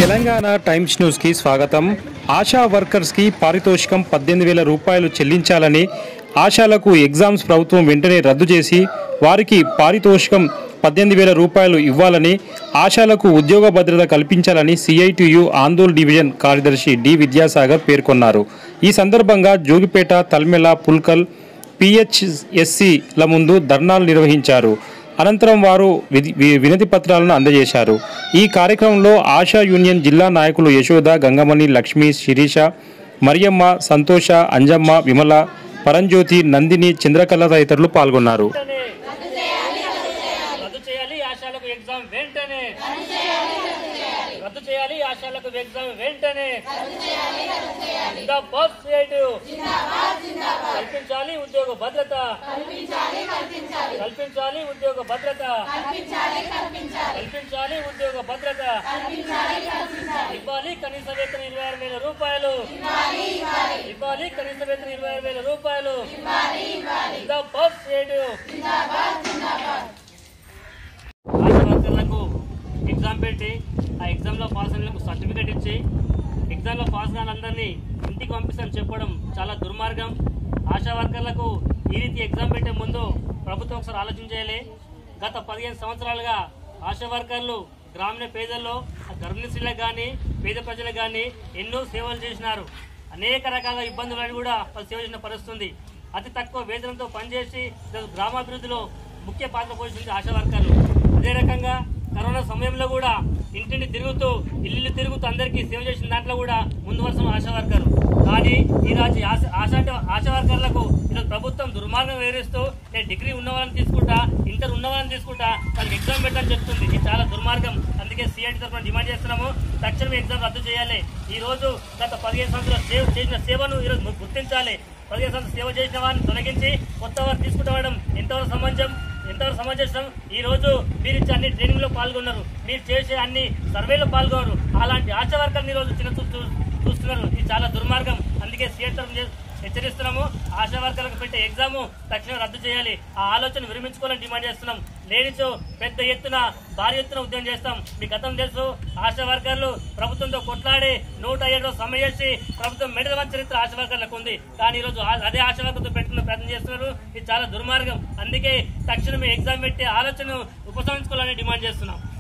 Telangana times న్యూస్కి స్వాగతం ఆశా వర్కర్స్కి పారితోషికం పద్దెనిమిది వేల రూపాయలు చెల్లించాలని ఆశాలకు ఎగ్జామ్స్ ప్రభుత్వం వెంటనే రద్దు చేసి వారికి పారితోషికం పద్దెనిమిది వేల రూపాయలు ఇవ్వాలని ఆశాలకు ఉద్యోగ భద్రత కల్పించాలని సిఐటియు ఆందోళ్ డివిజన్ కార్యదర్శి డి విద్యాసాగర్ పేర్కొన్నారు ఈ సందర్భంగా జోగిపేట తల్మెల పుల్కల్ పిహెచ్ఎస్సిల ముందు ధర్నాలు నిర్వహించారు అనంతరం వారు విధి- వి- వినతి పత్రాలను అందజేశారు ఈ కార్యక్రమంలో ఆశా యూనియన్ జిల్లా నాయకులు యశోద గంగమణి లక్ష్మి శిరీష మరియమ్మ సంతోష అంజమ్మ విమల పరంజ్యోతి నందిని చంద్రకళ తదితరులు పాల్గొన్నారు వెంటనే రద్దు చేయాలి ఆశాలకు ఎగ్జామ్ వెంటనే రద్దు చేయాలి ఆశాలకు ఎగ్జామ్ వెంటనే జిందాబాద్ సిఐటియు. కల్పించాలి ఉద్యోగ భద్రత కల్పించాలి ఉద్యోగ భద్రత కల్పించాలి ఉద్యోగ భద్రత ఇవ్వాలి కనీస వేతన ఇరవై ఆరు వేల రూపాయలు ఇవ్వాలి కనీస వేతన ఇరవై ఆరు వేల రూపాయలు జిందాబాద్ సిఐటియు. ఆశా వర్కర్లకు ఎగ్జామ్ పెట్టి ఆ ఎగ్జామ్లో పాస్ అయిన సర్టిఫికేట్ ఇచ్చి ఎగ్జామ్లో పాస్ కాని అందరినీ ఇంటికి పంపిస్తామని చెప్పడం చాలా దుర్మార్గం ఆశా వర్కర్లకు ఈ రీతి ఎగ్జామ్ పెట్టే ముందు ప్రభుత్వం ఒకసారి ఆలోచన చేయాలి గత పదిహేను సంవత్సరాలుగా ఆశా వర్కర్లు గ్రామీణ పేదల్లో గర్భిణీ స్త్రీలకు కానీ పేద ప్రజలకు కానీ ఎన్నో సేవలు చేసినారు అనేక రకాల ఇబ్బందులను కూడా వాళ్ళు సేవ చేసిన పరిస్థితుంది అతి తక్కువ వేతనంతో పనిచేసి ఈరోజు గ్రామాభివృద్ధిలో ముఖ్య పాత్ర పోషించింది ఆశా వర్కర్లు అదే రకంగా కరోనా సమయంలో కూడా ఇంటిని తిరుగుతూ ఇల్లు తిరుగుతూ అందరికీ సేవ చేసిన దాంట్లో కూడా ముందు వరుస ఆశా వర్కర్ కానీ ఈ రాజు ఆశ ఆశా ఆశా వర్కర్లకు ఈరోజు ప్రభుత్వం దుర్మార్గం వేరేస్తూ నేను డిగ్రీ ఉన్న వాళ్ళని తీసుకుంటా ఇంటర్ ఉన్న వాళ్ళని తీసుకుంటా వాళ్ళకి ఎగ్జామ్ పెట్టని చెప్తుంది ఇది చాలా దుర్మార్గం అందుకే సిఐటి తరఫున డిమాండ్ చేస్తున్నాము తక్షణమే ఎగ్జామ్ రద్దు చేయాలి ఈ రోజు గత పదిహేను సంవత్సరాలు సేవ చేసిన సేవను ఈరోజు గుర్తించాలి పదిహేను సంవత్సరాలు సేవ చేసిన వారిని తొలగించి కొత్త వారు తీసుకుంటాం ఎంతవరకు సమంజం ఎంతవరకు సమంజసం ఈ రోజు మీరు ఇచ్చే అన్ని ట్రైనింగ్ లో పాల్గొన్నారు మీరు చేసే అన్ని సర్వేలో పాల్గొన్నారు అలాంటి ఆశా వర్గాన్ని ఈ రోజు చిన్న చూ- చూ- చూస్తున్నారు ఇది చాలా దుర్మార్గం అందుకే సీఎం తరఫున చే- హెచ్చరిస్తున్నాము ఆశా వర్గాలకు పెట్టే ఎగ్జామ్ తక్షణం రద్దు చేయాలి ఆ ఆలోచన విరమించుకోవాలని డిమాండ్ చేస్తున్నాం లేనిచో పెద్ద ఎత్తున భారీ ఎత్తున ఉద్యమం చేస్తాం మీ గతం తెలుసు ఆశా వర్గాలు ప్రభుత్వంతో కొట్లాడి నూట ఏడు సమ్మె చేసి ప్రభుత్వం మెడల చరిత్ర ఆశా వర్గాలకు ఉంది కానీ ఈ రోజు ఆ- అదే ఆశా వర్గంతో పెట్టుకున్న ప్రయత్నం చేస్తున్నారు ఇది చాలా దుర్మార్గం అందుకే తక్షణమే ఎగ్జామ్ పెట్టే ఆలోచన ఉపసంహరించుకోవాలని డిమాండ్ చేస్తున్నాం